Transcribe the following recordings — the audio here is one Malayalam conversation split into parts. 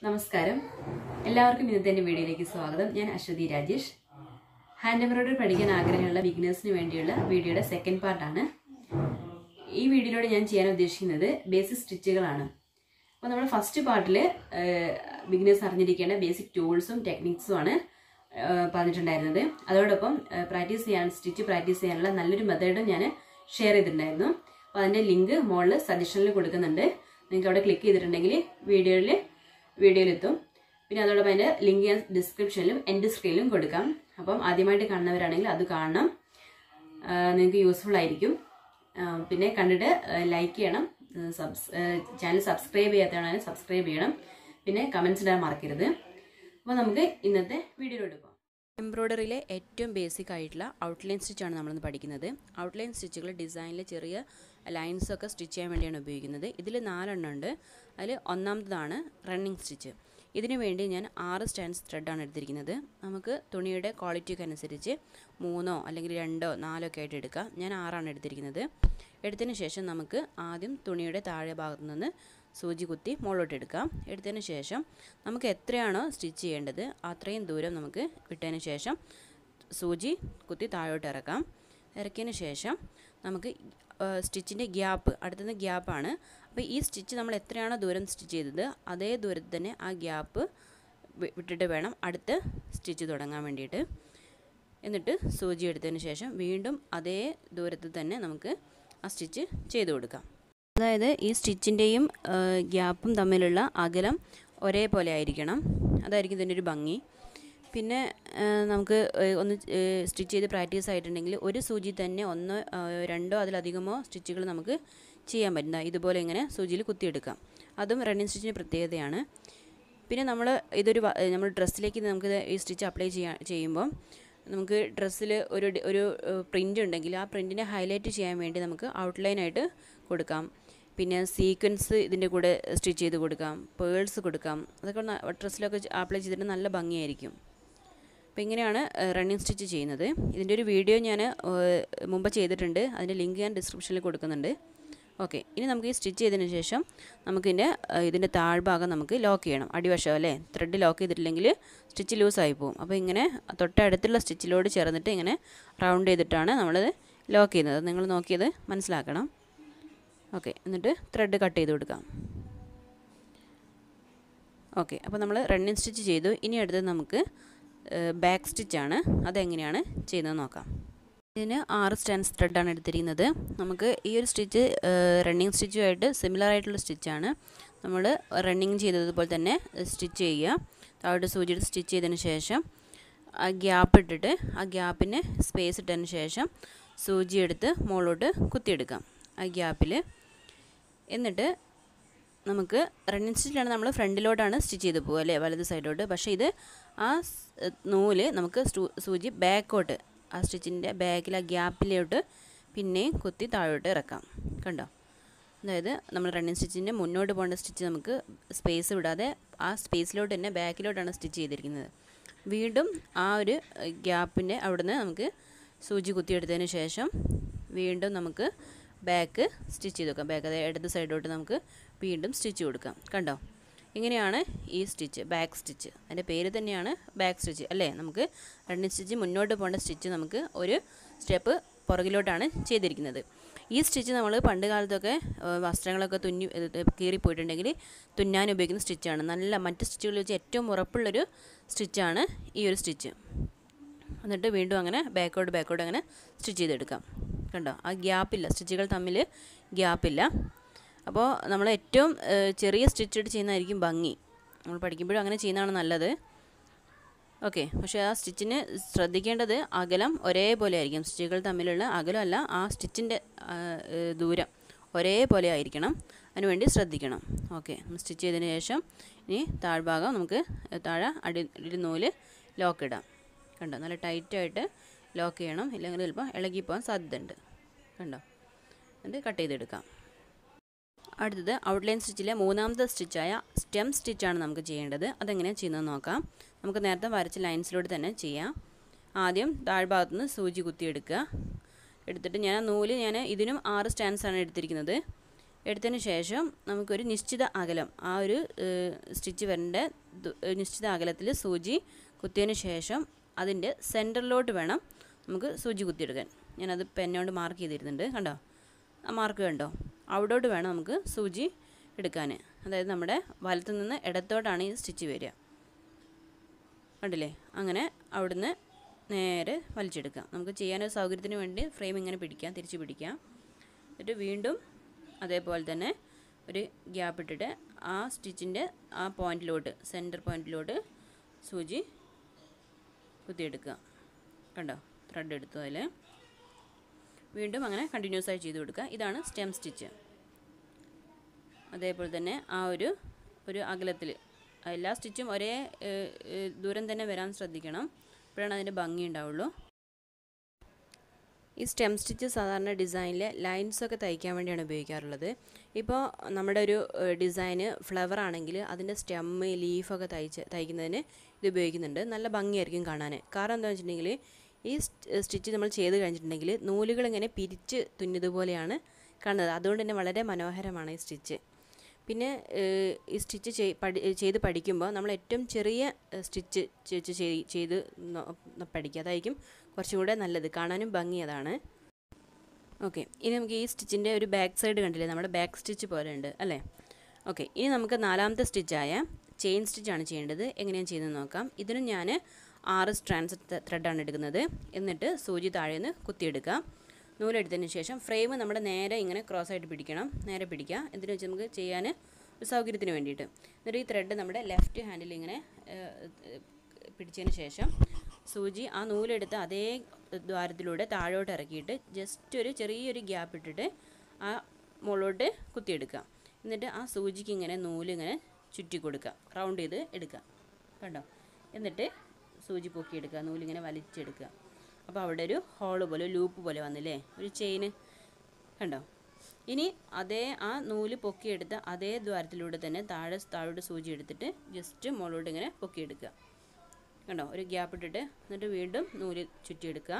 നമസ്കാരം എല്ലാവർക്കും ഇന്നത്തെ എൻ്റെ വീഡിയോയിലേക്ക് സ്വാഗതം ഞാൻ അശ്വതി രാജേഷ് ഹാൻഡ് എംബ്രോയിഡറി പഠിക്കാൻ ആഗ്രഹമുള്ള ബിഗിനേഴ്സിന് വേണ്ടിയുള്ള വീഡിയോയുടെ സെക്കൻഡ് പാർട്ടാണ് ഈ വീഡിയോയിലൂടെ ഞാൻ ചെയ്യാൻ ഉദ്ദേശിക്കുന്നത് ബേസിക് സ്റ്റിച്ചുകളാണ് അപ്പോൾ നമ്മൾ ഫസ്റ്റ് പാർട്ടിൽ ബിഗിനേഴ്സ് അറിഞ്ഞിരിക്കേണ്ട ബേസിക് ടൂൾസും ടെക്നിക്സും ആണ് ഏഹ്, പറഞ്ഞിട്ടുണ്ടായിരുന്നത് അതോടൊപ്പം പ്രാക്ടീസ് ചെയ്യാൻ സ്റ്റിച്ച് പ്രാക്ടീസ് ചെയ്യാനുള്ള നല്ലൊരു മെത്തേഡും ഞാൻ ഷെയർ ചെയ്തിട്ടുണ്ടായിരുന്നു അപ്പോൾ അതിൻ്റെ ലിങ്ക് മുകളിൽ സജഷനിൽ കൊടുക്കുന്നുണ്ട് നിങ്ങൾക്ക് അവിടെ ക്ലിക്ക് ചെയ്തിട്ടുണ്ടെങ്കിൽ വീഡിയോയിൽ വീഡിയോയിലെത്തും പിന്നെ അതോടൊപ്പം അതിൻ്റെ ലിങ്ക് ഞാൻ ഡിസ്ക്രിപ്ഷനിലും എൻ്റെ സ്ക്രീനിലും കൊടുക്കാം അപ്പം ആദ്യമായിട്ട് കാണുന്നവരാണെങ്കിൽ അത് കാണണം നിങ്ങൾക്ക് യൂസ്ഫുൾ ആയിരിക്കും ആ, പിന്നെ കണ്ടിട്ട് ലൈക്ക് ചെയ്യണം സബ്സ് ചാനൽ സബ്സ്ക്രൈബ് ചെയ്യാത്തതാണെങ്കിൽ സബ്സ്ക്രൈബ് ചെയ്യണം പിന്നെ കമൻസ് ഇടാൻ മറക്കരുത് അപ്പോൾ നമുക്ക് ഇന്നത്തെ വീഡിയോയിലോട്ട് പോകാം എംബ്രോയ്ഡറിയിലെ ഏറ്റവും ബേസിക് ആയിട്ടുള്ള ഔട്ട്ലൈൻ സ്റ്റിച്ചാണ് നമ്മളിന്ന് പഠിക്കുന്നത് ഔട്ട്ലൈൻ സ്റ്റിച്ചുകൾ ഡിസൈനിൽ ചെറിയ ലൈൻസ് ഒക്കെ സ്റ്റിച്ച് ചെയ്യാൻ വേണ്ടിയാണ് ഉപയോഗിക്കുന്നത് ഇതിൽ നാലെണ്ണം ഉണ്ട് അതിൽ ഒന്നാമത്തതാണ് റണ്ണിങ് സ്റ്റിച്ച് ഇതിനു വേണ്ടി ഞാൻ ആറ് സ്റ്റാൻഡ്സ് ത്രെഡാണ് എടുത്തിരിക്കുന്നത് നമുക്ക് തുണിയുടെ ക്വാളിറ്റിക്ക് അനുസരിച്ച് മൂന്നോ അല്ലെങ്കിൽ രണ്ടോ നാലോ ഒക്കെ ആയിട്ട് എടുക്കാം ഞാൻ ആറാണ് എടുത്തിരിക്കുന്നത് എടുത്തതിന് ശേഷം നമുക്ക് ആദ്യം തുണിയുടെ താഴെ ഭാഗത്തു നിന്ന് സൂചി കുത്തി മുകളിലോട്ട് എടുക്കാം എടുത്തതിന് ശേഷം നമുക്ക് എത്രയാണോ സ്റ്റിച്ച് ചെയ്യേണ്ടത് അത്രയും ദൂരം നമുക്ക് വിട്ടതിന് ശേഷം സൂചി കുത്തി താഴോട്ട് ഇറക്കാം ഇറക്കിയതിന് ശേഷം നമുക്ക് സ്റ്റിച്ചിൻ്റെ ഗ്യാപ്പ് അടുത്തുനിന്ന് ഗ്യാപ്പാണ് അപ്പോൾ ഈ സ്റ്റിച്ച് നമ്മൾ എത്രയാണോ ദൂരം സ്റ്റിച്ച് ചെയ്തത് അതേ ദൂരത്തിൽ തന്നെ ആ ഗ്യാപ്പ് വിട്ടിട്ട് വേണം അടുത്ത സ്റ്റിച്ച് തുടങ്ങാൻ വേണ്ടിയിട്ട് എന്നിട്ട് സൂചി എടുത്തതിന് ശേഷം വീണ്ടും അതേ ദൂരത്തിൽ തന്നെ നമുക്ക് ആ സ്റ്റിച്ച് ചെയ്ത് കൊടുക്കാം അതായത് ഈ സ്റ്റിച്ചിൻ്റെയും ഗ്യാപ്പും തമ്മിലുള്ള അകലം ഒരേപോലെ ആയിരിക്കണം അതായിരിക്കും ഇതിൻ്റെ ഒരു ഭംഗി പിന്നെ ആ, നമുക്ക് ഏ, ഒന്ന് സ്റ്റിച്ച് ചെയ്ത് പ്രാക്ടീസ് ആയിട്ടുണ്ടെങ്കിൽ ഒരു സൂചി തന്നെ ഒന്നോ ആ, രണ്ടോ അതിലധികമോ സ്റ്റിച്ചുകൾ നമുക്ക് ചെയ്യാൻ പറ്റുന്ന ഇതുപോലെ ഇങ്ങനെ സൂചിയിൽ കുത്തിയെടുക്കാം അതും റണ്ണിങ് സ്റ്റിച്ചിൻ്റെ പ്രത്യേകതയാണ് പിന്നെ നമ്മൾ ഇതൊരു വ- ഏ, നമ്മൾ ഡ്രസ്സിലേക്ക് നമുക്ക് ഇത് ഈ സ്റ്റിച്ച് അപ്ലൈ ചെയ്യാൻ ചെയ്യുമ്പോൾ നമുക്ക് ഡ്രസ്സിൽ ഒരു ഡി- ഒരു പ്രിൻ്റ് ഉണ്ടെങ്കിൽ ആ പ്രിൻറ്റിനെ ഹൈലൈറ്റ് ചെയ്യാൻ വേണ്ടി നമുക്ക് ഔട്ട്ലൈനായിട്ട് കൊടുക്കാം പിന്നെ സീക്വൻസ് ഇതിൻ്റെ കൂടെ സ്റ്റിച്ച് ചെയ്ത് കൊടുക്കാം പേൾസ് കൊടുക്കാം അതൊക്കെ ന- ഡ്രസ്സിലൊക്കെ അപ്ലൈ ചെയ്തിട്ട് നല്ല ഭംഗിയായിരിക്കും അപ്പോൾ ഇങ്ങനെയാണ് റണ്ണിങ് സ്റ്റിച്ച് ചെയ്യുന്നത് ഇതിൻ്റെ ഒരു വീഡിയോ ഞാൻ മുമ്പ് ചെയ്തിട്ടുണ്ട് അതിൻ്റെ ലിങ്ക് ഞാൻ ഡിസ്ക്രിപ്ഷനിൽ കൊടുക്കുന്നുണ്ട് ഓക്കെ ഇനി നമുക്ക് ഈ സ്റ്റിച്ച് ചെയ്തതിന് ശേഷം നമുക്കിതിൻ്റെ ഇതിൻ്റെ താഴ്ഭാഗം നമുക്ക് ലോക്ക് ചെയ്യണം അടിവശം അല്ലേ ത്രെഡ് ലോക്ക് ചെയ്തിട്ടില്ലെങ്കിൽ സ്റ്റിച്ച് ലൂസായി പോകും അപ്പോൾ ഇങ്ങനെ തൊട്ടടുത്തുള്ള സ്റ്റിച്ചിലോട് ചേർന്നിട്ട് ഇങ്ങനെ റൗണ്ട് ചെയ്തിട്ടാണ് നമ്മളത് ലോക്ക് ചെയ്യുന്നത് നിങ്ങൾ നോക്കിയത് മനസ്സിലാക്കണം ഓക്കെ എന്നിട്ട് ത്രെഡ് കട്ട് ചെയ്ത് കൊടുക്കാം ഓക്കെ അപ്പോൾ നമ്മൾ റണ്ണിങ് സ്റ്റിച്ച് ചെയ്തു ഇനി അടുത്തത് നമുക്ക് ബാക്ക് സ്റ്റിച്ചാണ് അതെങ്ങനെയാണ് ചെയ്യുന്നത് നോക്കാം ഇതിന് ആറ് സ്റ്റാൻഡ്സ് ത്രെഡാണ് എടുത്തിരിക്കുന്നത് നമുക്ക് ഈ ഒരു സ്റ്റിച്ച് റണ്ണിങ് സ്റ്റിച്ചുമായിട്ട് സിമിലർ ആയിട്ടുള്ള സ്റ്റിച്ചാണ് നമ്മൾ റണ്ണിങ് ചെയ്തതുപോലെ തന്നെ സ്റ്റിച്ച് ചെയ്യുക താഴോട്ട് സൂചി സ്റ്റിച്ച് ചെയ്തതിന് ശേഷം ആ ഗ്യാപ്പ് ഇട്ടിട്ട് ആ ഗ്യാപ്പിന് സ്പേസ് ഇട്ടതിന് ശേഷം സൂചി എടുത്ത് മുകളിലോട്ട് കുത്തിയെടുക്കാം ആ ഗ്യാപ്പിൽ എന്നിട്ട് നമുക്ക് റണ്ണിങ് സ്റ്റിച്ചിലാണ് നമ്മൾ ഫ്രണ്ടിലോട്ടാണ് സ്റ്റിച്ച് ചെയ്ത് പോകുക അല്ലേ വലത് സൈഡോട്ട് പക്ഷേ ഇത് ആ സ് നൂല് നമുക്ക് സ്റ്റൂ- സൂചി ബാക്കോട്ട് ആ സ്റ്റിച്ചിൻ്റെ ബാക്കിൽ ആ ഗ്യാപ്പിലോട്ട് പിന്നെയും കുത്തി താഴോട്ട് ഇറക്കാം കണ്ടോ അതായത് നമ്മൾ റണ്ണിങ് സ്റ്റിച്ചിൻ്റെ മുന്നോട്ട് പോകേണ്ട സ്റ്റിച്ച് നമുക്ക് സ്പേസ് വിടാതെ ആ സ്പേസിലോട്ട് തന്നെ ബാക്കിലോട്ടാണ് സ്റ്റിച്ച് ചെയ്തിരിക്കുന്നത് വീണ്ടും ആ ഒരു ഗ്യാപ്പിൻ്റെ അവിടുന്ന് നമുക്ക് സൂചി കുത്തിയെടുത്തതിന് ശേഷം വീണ്ടും നമുക്ക് ബാക്ക് സ്റ്റിച്ച് ചെയ്ത് വെക്കാം ബാക്ക് അതായത് ഇടത് സൈഡോട്ട് നമുക്ക് വീണ്ടും സ്റ്റിച്ച് കൊടുക്കാം കണ്ടോ ഇങ്ങനെയാണ് ഈ സ്റ്റിച്ച് ബാക്ക് സ്റ്റിച്ച് അതിൻ്റെ പേര് തന്നെയാണ് ബാക്ക് സ്റ്റിച്ച് അല്ലേ നമുക്ക് റണ്ണിങ് സ്റ്റിച്ച് മുന്നോട്ട് പോകേണ്ട സ്റ്റിച്ച് നമുക്ക് ഒരു സ്റ്റെപ്പ് പുറകിലോട്ടാണ് ചെയ്തിരിക്കുന്നത് ഈ സ്റ്റിച്ച് നമ്മൾ പണ്ട് കാലത്തൊക്കെ ഏഹ്, വസ്ത്രങ്ങളൊക്കെ തുന്നി ഇത് കീറിപ്പോയിട്ടുണ്ടെങ്കിൽ തുന്നാൻ ഉപയോഗിക്കുന്ന സ്റ്റിച്ചാണ് നല്ല മറ്റ് സ്റ്റിച്ചുകളിൽ വെച്ച് ഏറ്റവും ഉറപ്പുള്ളൊരു സ്റ്റിച്ചാണ് ഈ ഒരു സ്റ്റിച്ച് എന്നിട്ട് വീണ്ടും അങ്ങനെ ബാക്കോട്ട് ബാക്കോട്ട് അങ്ങനെ സ്റ്റിച്ച് ചെയ്തെടുക്കാം കണ്ടോ ആ ഗ്യാപ്പില്ല സ്റ്റിച്ചുകൾ തമ്മിൽ ഗ്യാപ്പില്ല അപ്പോൾ നമ്മൾ ഏറ്റവും ഏഹ്, ചെറിയ സ്റ്റിച്ച് ഇട്ട് ചെയ്യുന്നതായിരിക്കും ഭംഗി നമ്മൾ പഠിക്കുമ്പോഴും അങ്ങനെ ചെയ്യുന്നതാണ് നല്ലത് ഓക്കെ പക്ഷേ ആ സ്റ്റിച്ചിന് ശ്രദ്ധിക്കേണ്ടത് അകലം ഒരേപോലെ ആയിരിക്കും സ്റ്റിച്ചുകൾ തമ്മിലുള്ള അകലമല്ല ആ സ്റ്റിച്ചിൻ്റെ ദൂരം ഒരേപോലെ ആയിരിക്കണം അതിനുവേണ്ടി ശ്രദ്ധിക്കണം ഓക്കെ സ്റ്റിച്ച് ചെയ്തതിന് ശേഷം ഇനി താഴ്ഭാഗം നമുക്ക് താഴെ അടി ഒരു നൂല് ലോക്ക് ഇടാം കണ്ടോ നല്ല ടൈറ്റായിട്ട് ലോക്ക് ചെയ്യണം ഇല്ലെങ്കിൽ ചിലപ്പോൾ ഇളകിപ്പോകാൻ സാധ്യതയുണ്ട് കണ്ടോ എന്നിട്ട് കട്ട് ചെയ്തെടുക്കാം അടുത്തത് ഔട്ട്ലൈൻ സ്റ്റിച്ചിലെ മൂന്നാമത്തെ സ്റ്റിച്ചായ സ്റ്റെം സ്റ്റിച്ചാണ് നമുക്ക് ചെയ്യേണ്ടത് അതെങ്ങനെയാണ് ചെയ്യുന്നത് നോക്കാം നമുക്ക് നേരത്തെ വരച്ച ലൈൻസിലൂടെ തന്നെ ചെയ്യാം ആദ്യം താഴ്ഭാഗത്തു നിന്ന് സൂചി കുത്തിയെടുക്കുക എടുത്തിട്ട് ഞാൻ ആ നൂല് ഞാൻ ഇതിനും ആറ് സ്റ്റാൻഡ്സാണ് എടുത്തിരിക്കുന്നത് എടുത്തതിന് ശേഷം നമുക്കൊരു നിശ്ചിത അകലം ആ ഒരു സ്റ്റിച്ച് വരേണ്ട ദു- ഏഹ് നിശ്ചിത അകലത്തിൽ സൂചി കുത്തിയതിന് ശേഷം അതിൻ്റെ സെൻറ്ററിലോട്ട് വേണം നമുക്ക് സൂചി കുത്തിയെടുക്കാൻ ഞാനത് പെന്നോണ്ട് മാർക്ക് ചെയ്തിരുന്നുണ്ട് കണ്ടോ ആ മാർക്ക് കണ്ടോ അവിടോട്ട് വേണം നമുക്ക് സൂചി എടുക്കാൻ അതായത് നമ്മുടെ വലത്തു നിന്ന് ഇടത്തോട്ടാണ് ഈ സ്റ്റിച്ച് വരിക കണ്ടില്ലേ അങ്ങനെ അവിടുന്ന് നേരെ വലിച്ചെടുക്കാം നമുക്ക് ചെയ്യാനൊരു സൗകര്യത്തിന് വേണ്ടി ഫ്രെയിം ഇങ്ങനെ പിടിക്കാം തിരിച്ച് പിടിക്കാം എന്നിട്ട് വീണ്ടും അതേപോലെ തന്നെ ഒരു ഗ്യാപ്പ് ഇട്ടിട്ട് ആ സ്റ്റിച്ചിൻ്റെ ആ പോയിൻറ്റിലോട്ട് സെൻറ്റർ പോയിൻറ്റിലോട്ട് സൂചി കുത്തിയെടുക്കുക കണ്ടോ ത്രെഡ് എടുത്തു അതിൽ വീണ്ടും അങ്ങനെ കണ്ടിന്യൂസ് ആയി ചെയ്ത് കൊടുക്കുക ഇതാണ് സ്റ്റെം സ്റ്റിച്ച് അതേപോലെ തന്നെ ആ ഒരു ഒരു അകലത്തിൽ എല്ലാ സ്റ്റിച്ചും ഒരേ ഏഹ്, ഏഹ്, ദൂരം തന്നെ വരാൻ ശ്രദ്ധിക്കണം അപ്പോഴാണ് അതിൻ്റെ ഭംഗി ഉണ്ടാവുള്ളൂ ഈ സ്റ്റെം സ്റ്റിച്ച് സാധാരണ ഡിസൈനിൽ ലൈൻസൊക്കെ തയ്ക്കാൻ വേണ്ടിയാണ് ഉപയോഗിക്കാറുള്ളത് ഇപ്പോൾ നമ്മുടെ ഒരു ഡിസൈന് ഫ്ലവർ ആണെങ്കിൽ അതിൻ്റെ സ്റ്റെമ്മ് ലീഫൊക്കെ തയ്ച്ച് തയ്ക്കുന്നതിന് ഇത് ഉപയോഗിക്കുന്നുണ്ട് നല്ല ഭംഗിയായിരിക്കും കാണാൻ കാരണം എന്താണെന്ന് വെച്ചിട്ടുണ്ടെങ്കിൽ ഈ സ്റ്റിച്ച് നമ്മൾ ചെയ്ത് കഴിഞ്ഞിട്ടുണ്ടെങ്കിൽ നൂലുകൾ ഇങ്ങനെ പിരിച്ച് തുന്നിയതുപോലെയാണ് കാണുന്നത് അതുകൊണ്ട് തന്നെ വളരെ മനോഹരമാണ് ഈ സ്റ്റിച്ച് പിന്നെ ഏഹ്, ഈ സ്റ്റിച്ച് ചെയ് പഠി ചെയ്ത് പഠിക്കുമ്പോൾ നമ്മൾ ഏറ്റവും ചെറിയ സ്റ്റിച്ച് ചെയ്ത് നോ- പഠിക്കുക അതായിരിക്കും കുറച്ചും കൂടെ നല്ലത് കാണാനും ഭംഗി അതാണ് ഓക്കെ ഇനി നമുക്ക് ഈ സ്റ്റിച്ചിൻ്റെ ഒരു ബാക്ക് സൈഡ് കണ്ടില്ലേ നമ്മുടെ ബാക്ക് സ്റ്റിച്ച് പോലെ ഉണ്ട് അല്ലേ ഓക്കെ ഇനി നമുക്ക് നാലാമത്തെ സ്റ്റിച്ചായ ചെയിൻ സ്റ്റിച്ചാണ് ചെയ്യേണ്ടത് എങ്ങനെയാണ് ചെയ്യുന്നത് നോക്കാം ഇതിനും ഞാൻ ആറ് സ്ട്രാൻസ് ത്രെഡാണ് എടുക്കുന്നത് എന്നിട്ട് സൂചി താഴെ നിന്ന് കുത്തിയെടുക്കുക നൂലെടുത്തതിന് ശേഷം ഫ്രെയിം നമ്മുടെ നേരെ ഇങ്ങനെ ക്രോസ് ആയിട്ട് പിടിക്കണം നേരെ പിടിക്കുക എന്തിനു വെച്ചാൽ നമുക്ക് ചെയ്യാൻ ഒരു സൗകര്യത്തിന് വേണ്ടിയിട്ട് എന്നിട്ട് ഈ ത്രെഡ് നമ്മുടെ ലെഫ്റ്റ് ഹാൻഡിൽ ഇങ്ങനെ ഏഹ്, ഏഹ്, പിടിച്ചതിന് ശേഷം സൂചി ആ നൂലെടുത്ത് അതേ ദ്വാരത്തിലൂടെ താഴോട്ട് ഇറക്കിയിട്ട് ജസ്റ്റ് ഒരു ചെറിയൊരു ഗ്യാപ്പ് ഇട്ടിട്ട് ആ മുകളോട്ട് കുത്തിയെടുക്കുക എന്നിട്ട് ആ സൂചിക്ക് ഇങ്ങനെ നൂലിങ്ങനെ ചുറ്റി കൊടുക്കുക റൗണ്ട് ചെയ്ത് എടുക്കുക കണ്ടോ എന്നിട്ട് സൂചി പൊക്കിയെടുക്കുക നൂലിങ്ങനെ വലിച്ചെടുക്കുക അപ്പോൾ അവിടെ ഒരു ഹോള് പോലെ ലൂപ്പ് പോലെ വന്നില്ലേ ഒരു ചെയിന് കണ്ടോ ഇനി അതേ ആ നൂല് പൊക്കിയെടുത്ത അതേ ദ്വാരത്തിലൂടെ തന്നെ താഴെ താഴോട്ട് സൂചി എടുത്തിട്ട് ജസ്റ്റ് മുകളോട്ട് ഇങ്ങനെ പൊക്കിയെടുക്കുക കണ്ടോ ഒരു ഗ്യാപ്പ് ഇട്ടിട്ട് എന്നിട്ട് വീണ്ടും നൂല് ചുറ്റിയെടുക്കുക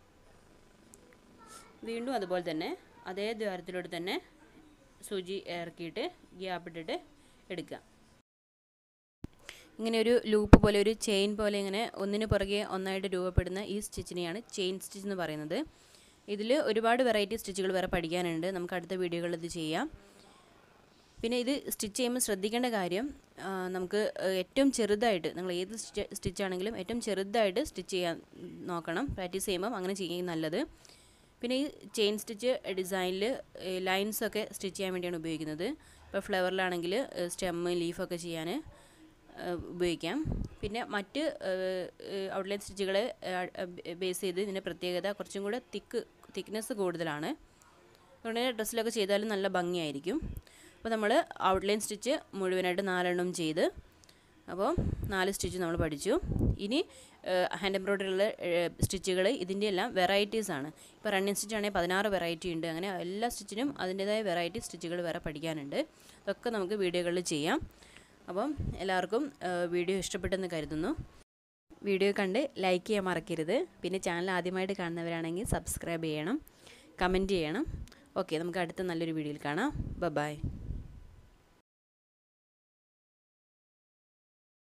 വീണ്ടും അതുപോലെ തന്നെ അതേ ദ്വാരത്തിലൂടെ തന്നെ സൂചി ഇറക്കിയിട്ട് ഗ്യാപ്പ് ഇട്ടിട്ട് എടുക്കുക ഇങ്ങനെ ഒരു ലൂപ്പ് പോലെ ഒരു ചെയിൻ പോലെ ഇങ്ങനെ ഒന്നിന് പുറകെ ഒന്നായിട്ട് രൂപപ്പെടുന്ന ഈ സ്റ്റിച്ചിനെയാണ് ചെയിൻ സ്റ്റിച്ച് എന്ന് പറയുന്നത് ഇതിൽ ഒരുപാട് വെറൈറ്റി സ്റ്റിച്ചുകൾ വേറെ പഠിക്കാനുണ്ട് നമുക്ക് അടുത്ത വീഡിയോകളിൽ ഇത് ചെയ്യാം പിന്നെ ഇത് സ്റ്റിച്ച് ചെയ്യുമ്പോൾ ശ്രദ്ധിക്കേണ്ട കാര്യം ആ, നമുക്ക് ഏഹ്, ഏറ്റവും ചെറുതായിട്ട് നിങ്ങൾ ഏത് സ്റ്റിച്ച് ആണെങ്കിലും ഏറ്റവും ചെറുതായിട്ട് സ്റ്റിച്ച് ചെയ്യാൻ നോക്കണം പ്രാക്ടീസ് ചെയ്യുമ്പം അങ്ങനെ ചെയ്യുന്നത് നല്ലത് പിന്നെ ഈ ചെയിൻ സ്റ്റിച്ച് ഡിസൈനിൽ ലൈൻസൊക്കെ സ്റ്റിച്ച് ചെയ്യാൻ വേണ്ടിയാണ് ഉപയോഗിക്കുന്നത് ഇപ്പോൾ ഫ്ലവറിലാണെങ്കിൽ സ്റ്റെമ്മ് ലീഫൊക്കെ ചെയ്യാൻ ഏഹ്, ഉപയോഗിക്കാം പിന്നെ മറ്റ് ഔട്ട്ലൈൻ സ്റ്റിച്ചുകളെ ബേസ് ചെയ്ത് ഇതിൻ്റെ പ്രത്യേകത കുറച്ചും കൂടെ തിക്ക് തിക്നെസ് കൂടുതലാണ് അതുകൊണ്ട് തന്നെ ഡ്രസ്സിലൊക്കെ ചെയ്താലും നല്ല ഭംഗിയായിരിക്കും അപ്പോൾ നമ്മൾ ഔട്ട്ലൈൻ സ്റ്റിച്ച് മുഴുവനായിട്ട് നാലെണ്ണം ചെയ്ത് അപ്പോൾ നാല് സ്റ്റിച്ച് നമ്മൾ പഠിച്ചു ഇനി ഹാൻഡ് എംബ്രോയ്ഡറിയുള്ള സ്റ്റിച്ചുകൾ ഇതിൻ്റെ എല്ലാം വെറൈറ്റീസ് ആണ് ഇപ്പോൾ റണ്ണിങ് സ്റ്റിച്ച് ആണെങ്കിൽ പതിനാറ് വെറൈറ്റി ഉണ്ട് അങ്ങനെ എല്ലാ സ്റ്റിച്ചിനും അതിൻ്റേതായ വെറൈറ്റി സ്റ്റിച്ചുകൾ വേറെ പഠിക്കാനുണ്ട് അതൊക്കെ നമുക്ക് വീഡിയോകളിൽ ചെയ്യാം അപ്പം എല്ലാവർക്കും വീഡിയോ ഇഷ്ടപ്പെട്ടെന്ന് കരുതുന്നു വീഡിയോ കണ്ട് ലൈക്ക് ചെയ്യാൻ മറക്കരുത് പിന്നെ ചാനൽ ആദ്യമായിട്ട് കാണുന്നവരാണെങ്കിൽ സബ്സ്ക്രൈബ് ചെയ്യണം കമൻറ്റ് ചെയ്യണം ഓക്കെ നമുക്ക് അടുത്ത നല്ലൊരു വീഡിയോയിൽ കാണാം ബൈ